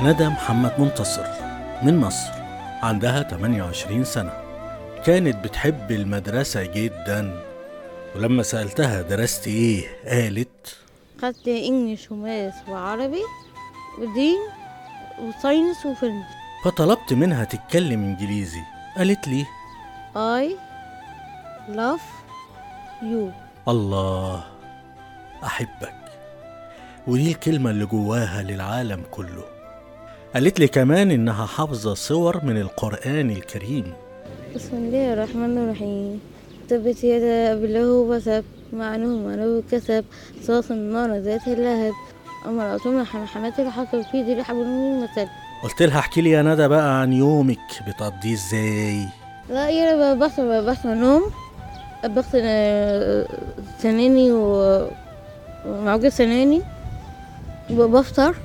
ندى محمد منتصر من مصر عندها 28 سنة كانت بتحب المدرسة جدا ولما سألتها درست ايه قالت خدت انجلش وماس وعربي ودين وساينس وفرنش فطلبت منها تتكلم انجليزي قالت لي I love you الله أحبك ودي الكلمة اللي جواها للعالم كله قالت لي كمان إنها حافظة صور من القرآن الكريم بسم الله الرحمن الرحيم تبت يدا أبي له وتب مع أنه منه كسب صوت النار ذات اللهب أمر أتم حمامات الحق في ذي حبل من المثل قلت لها احكي لي يا ندى بقى عن يومك بتقضيه ازاي لا يا بخت بخت نوم بخت سناني و ومعجون سناني بفطر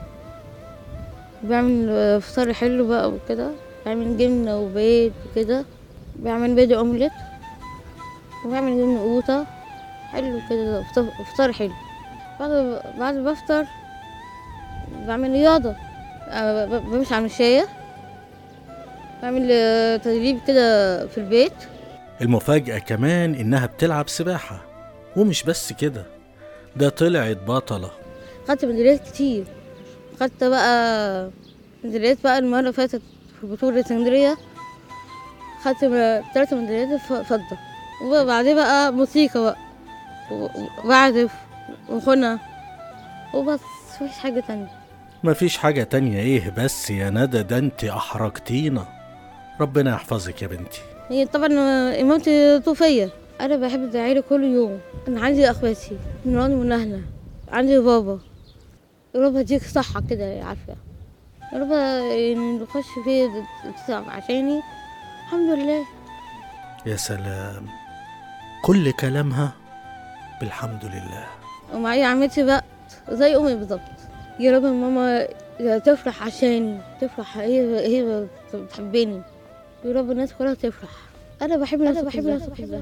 بعمل فطار حلو بقى وكده بعمل جبنة وبيض وكده بعمل بيض أومليت وبعمل جبنة قوطة حلو كده فطار- فطار حلو بعد بعد بفطر بعمل رياضة أه، ب- بمشي على المشاية بعمل آه، تدريب كده في البيت المفاجأة كمان إنها بتلعب سباحة ومش بس كده ده طلعت بطلة خدت ميداليات كتير خدت بقى ميداليات بقى المرة اللي فاتت في بطولة اسكندرية خدت م- تلات ميداليات ف- فضة وبعدين بقى موسيقى بقى و- وبعزف وغنى وبس مفيش حاجة تانية مفيش حاجة تانية ايه بس يا ندى ده انت احرجتينا ربنا يحفظك يا بنتي هي طبعا إمامتي طوفية أنا بحب الدعاية كل يوم أنا عندي أخواتي نوران ونهلة عندي بابا يا رب يديك صحة كده يا عافية يا رب يعني نخش فيه تصعب عشاني الحمد لله يا سلام كل كلامها بالحمد لله ومعايا عمتي بقى زي أمي بالظبط يا رب ماما تفرح عشاني تفرح هي هي بتحبني يا رب الناس كلها تفرح أنا بحب الناس بحب الناس بحبها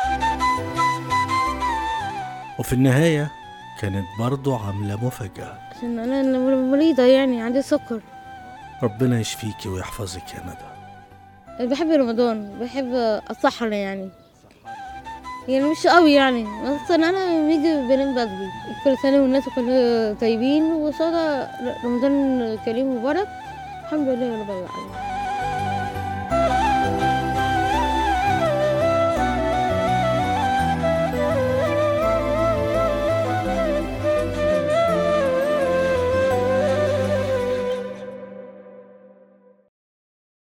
وفي النهاية كانت برضو عاملة مفاجأة عشان أنا مريضة يعني عندي سكر ربنا يشفيكي ويحفظك يا ندى بحب رمضان بحب السحر يعني يعني مش قوي يعني بس انا انا بيجي بنام بدري كل سنه والناس كلها طيبين وصلاة رمضان كريم مبارك الحمد لله رب العالمين